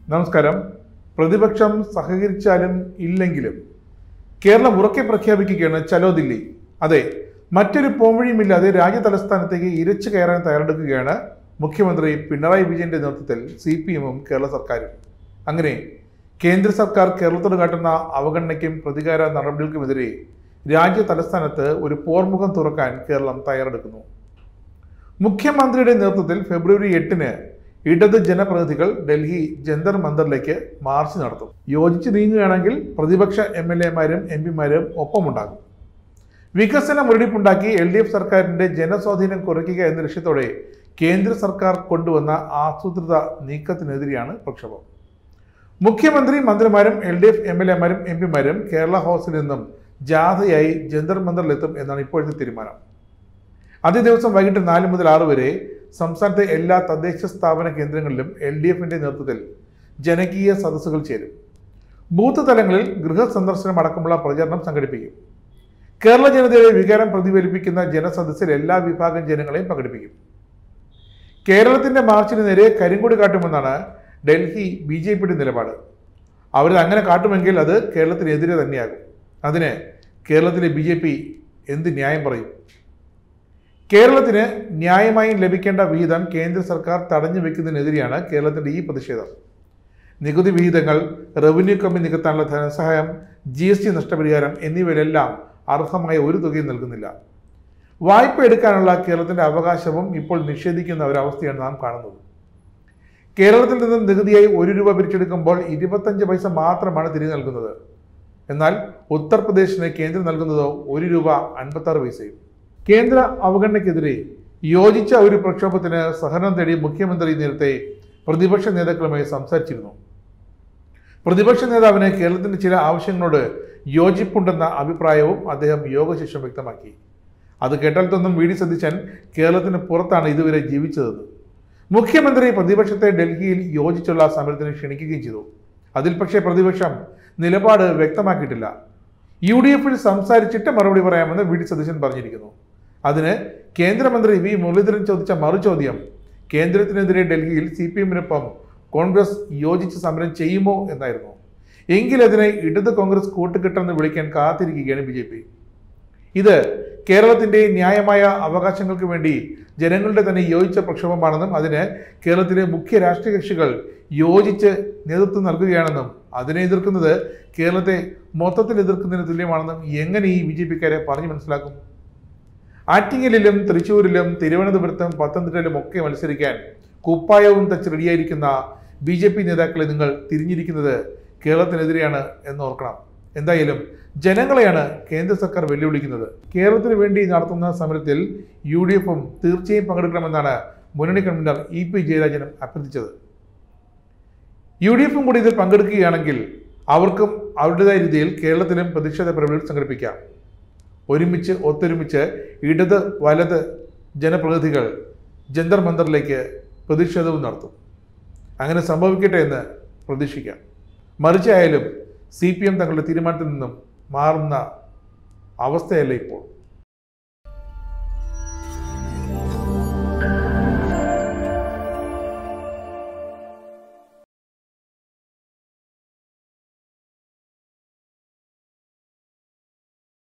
നമസ്കാരം പ്രതിപക്ഷം സഹകരിച്ചാലും ഇല്ലെങ്കിലും കേരളം ഉറക്കെ പ്രഖ്യാപിക്കുകയാണ് ചലോ ദില്ലി അതെ മറ്റൊരു പോംവഴിയുമില്ലാതെ രാജ്യ തലസ്ഥാനത്തേക്ക് ഇരച്ചു കയറാൻ തയ്യാറെടുക്കുകയാണ് മുഖ്യമന്ത്രി പിണറായി വിജയന്റെ നേതൃത്വത്തിൽ സി പി എമ്മും കേരള സർക്കാരും അങ്ങനെ കേന്ദ്ര സർക്കാർ കേരളത്തോട് കാട്ടുന്ന അവഗണനയ്ക്കും പ്രതികാര നടപടികൾക്കുമെതിരെ രാജ്യ തലസ്ഥാനത്ത് ഒരു പോർമുഖം തുറക്കാൻ കേരളം തയ്യാറെടുക്കുന്നു മുഖ്യമന്ത്രിയുടെ നേതൃത്വത്തിൽ ഫെബ്രുവരി എട്ടിന് ഇടത് ജനപ്രതിനിധികൾ ഡൽഹി ജന്തർ മന്ദറിലേക്ക് മാർച്ച് നടത്തും യോജിച്ച് നീങ്ങുകയാണെങ്കിൽ പ്രതിപക്ഷ എം എൽ എമാരും എം പിമാരും ഒപ്പമുണ്ടാകും വികസന മുരടിപ്പുണ്ടാക്കി എൽ ഡി എഫ് സർക്കാരിന്റെ ജനസ്വാധീനം കുറയ്ക്കുക എന്ന ലക്ഷ്യത്തോടെ കേന്ദ്ര സർക്കാർ കൊണ്ടുവന്ന ആസൂത്രിത നീക്കത്തിനെതിരെയാണ് പ്രക്ഷോഭം മുഖ്യമന്ത്രി മന്ത്രിമാരും L D F M L എമാരും എം പിമാരും കേരള ഹൗസിൽ നിന്നും ജാഥയായി ജന്തർ മന്ദറിലെത്തും എന്നാണ് ഇപ്പോഴത്തെ തീരുമാനം അതേ ദിവസം വൈകിട്ട് നാല് മുതൽ ആറ് വരെ സംസ്ഥാനത്തെ എല്ലാ തദ്ദേശ സ്ഥാപന കേന്ദ്രങ്ങളിലും എൽ ഡി എഫിന്റെ നേതൃത്വത്തിൽ ജനകീയ സദസ്സുകൾ ചേരും ബൂത്ത് തലങ്ങളിൽ ഗൃഹസന്ദർശനം അടക്കമുള്ള പ്രചരണം സംഘടിപ്പിക്കും കേരള ജനതയുടെ വികാരം പ്രതിഫലിപ്പിക്കുന്ന ജനസദസ്സിൽ എല്ലാ വിഭാഗം ജനങ്ങളെയും പങ്കെടുപ്പിക്കും കേരളത്തിന്റെ മാർച്ചിന് നേരെ കരിങ്കൊടി കാട്ടുമെന്നാണ് ഡൽഹി ബി ജെ പിയുടെ നിലപാട് അവർ അങ്ങനെ കാട്ടുമെങ്കിൽ അത് കേരളത്തിനെതിരെ തന്നെയാകും അതിന് കേരളത്തിലെ ബി ജെ പി എന്ത് ന്യായം പറയും കേരളത്തിന് ന്യായമായും ലഭിക്കേണ്ട വിഹിതം കേന്ദ്ര സർക്കാർ തടഞ്ഞു വെക്കുന്നതിനെതിരെയാണ് കേരളത്തിന്റെ ഈ പ്രതിഷേധം നികുതി വിഹിതങ്ങൾ റവന്യൂ കമ്മി നികത്താനുള്ള ധനസഹായം ജി എസ് ടി നഷ്ടപരിഹാരം എന്നിവയിലെല്ലാം അർഹമായ ഒരു തുകയും നൽകുന്നില്ല വായ്പ എടുക്കാനുള്ള കേരളത്തിന്റെ അവകാശവും ഇപ്പോൾ നിഷേധിക്കുന്ന ഒരവസ്ഥയാണ് നാം കാണുന്നത് കേരളത്തിൽ നിന്നും നികുതിയായി ഒരു രൂപ പിരിച്ചെടുക്കുമ്പോൾ ഇരുപത്തഞ്ച് പൈസ മാത്രമാണ് തിരികെ നൽകുന്നത് എന്നാൽ ഉത്തർപ്രദേശിന് കേന്ദ്രം നൽകുന്നത് ഒരു രൂപ അൻപത്താറ് പൈസയും കേന്ദ്ര അവഗണനയ്ക്കെതിരെ യോജിച്ച ഒരു പ്രക്ഷോഭത്തിന് സഹനം തേടി മുഖ്യമന്ത്രി നേരത്തെ പ്രതിപക്ഷ നേതാക്കളുമായി സംസാരിച്ചിരുന്നു പ്രതിപക്ഷ നേതാവിന് കേരളത്തിന്റെ ചില ആവശ്യങ്ങളോട് യോജിപ്പുണ്ടെന്ന അഭിപ്രായവും അദ്ദേഹം യോഗശേഷം വ്യക്തമാക്കി അത് കേട്ടാൽത്തൊന്നും വി ഡി സതീശൻ കേരളത്തിന് പുറത്താണ് ഇതുവരെ ജീവിച്ചതെന്ന് മുഖ്യമന്ത്രി പ്രതിപക്ഷത്തെ ഡൽഹിയിൽ യോജിച്ചുള്ള സമരത്തിന് ക്ഷണിക്കുകയും ചെയ്തു അതിൽ പക്ഷേ പ്രതിപക്ഷം നിലപാട് വ്യക്തമാക്കിയിട്ടില്ല യു ഡി എഫിൽ സംസാരിച്ചിട്ട് മറുപടി പറയാമെന്ന് വി ഡി സതീശൻ പറഞ്ഞിരിക്കുന്നു അതിന് കേന്ദ്രമന്ത്രി വി മുരളീധരൻ ചോദിച്ച മറുചോദ്യം കേന്ദ്രത്തിനെതിരെ ഡൽഹിയിൽ സി പി എമ്മിനൊപ്പം കോൺഗ്രസ് യോജിച്ച് സമരം ചെയ്യുമോ എന്നായിരുന്നു എങ്കിലതിനെ ഇടത് കോൺഗ്രസ് കൂട്ടുകെട്ടെന്ന് വിളിക്കാൻ കാത്തിരിക്കുകയാണ് ബി ജെ പി ഇത് കേരളത്തിന്റെ ന്യായമായ അവകാശങ്ങൾക്ക് വേണ്ടി ജനങ്ങളുടെ തന്നെ യോജിച്ച പ്രക്ഷോഭമാണെന്നും അതിന് കേരളത്തിലെ മുഖ്യ രാഷ്ട്രീയ കക്ഷികൾ യോജിച്ച് നേതൃത്വം നൽകുകയാണെന്നും അതിനെ എതിർക്കുന്നത് കേരളത്തെ മൊത്തത്തിൽ എതിർക്കുന്നതിന് തുല്യമാണെന്നും എങ്ങനെ ഈ ബി ജെ പിക്കാരെ പറഞ്ഞു മനസ്സിലാക്കും ആറ്റിങ്ങലിലും തൃശ്ശൂരിലും തിരുവനന്തപുരത്തും പത്തനംതിട്ടയിലും ഒക്കെ മത്സരിക്കാൻ കുപ്പായവും തച്ച് റെഡിയായിരിക്കുന്ന ബി ജെ പി നേതാക്കളെ നിങ്ങൾ തിരിഞ്ഞിരിക്കുന്നത് കേരളത്തിനെതിരെയാണ് എന്ന് ഓർക്കണം എന്തായാലും ജനങ്ങളെയാണ് കേന്ദ്ര സർക്കാർ വെല്ലുവിളിക്കുന്നത് കേരളത്തിന് വേണ്ടി നടത്തുന്ന സമരത്തിൽ യു ഡി എഫും തീർച്ചയായും പങ്കെടുക്കണമെന്നാണ് മുന്നണി കൺവീനർ ഇ പി ജയരാജനും അഭ്യർത്ഥിച്ചത് യു ഡി എഫും കൂടി ഇതിൽ പങ്കെടുക്കുകയാണെങ്കിൽ അവർക്കും അവരുടേതായ രീതിയിൽ കേരളത്തിലും പ്രതിഷേധ പരിപാടികൾ സംഘടിപ്പിക്കാം ഒരുമിച്ച് ഒത്തൊരുമിച്ച് ഇടത് വലത് ജനപ്രതിനിധികൾ ജന്തർ മന്ദറിലേക്ക് പ്രതിഷേധവും നടത്തും അങ്ങനെ സംഭവിക്കട്ടെ എന്ന് പ്രതീക്ഷിക്കാം മറിച്ചായാലും സി പി എം തങ്ങളുടെ തീരുമാനത്തിൽ നിന്നും മാറുന്ന അവസ്ഥയല്ല ഇപ്പോൾ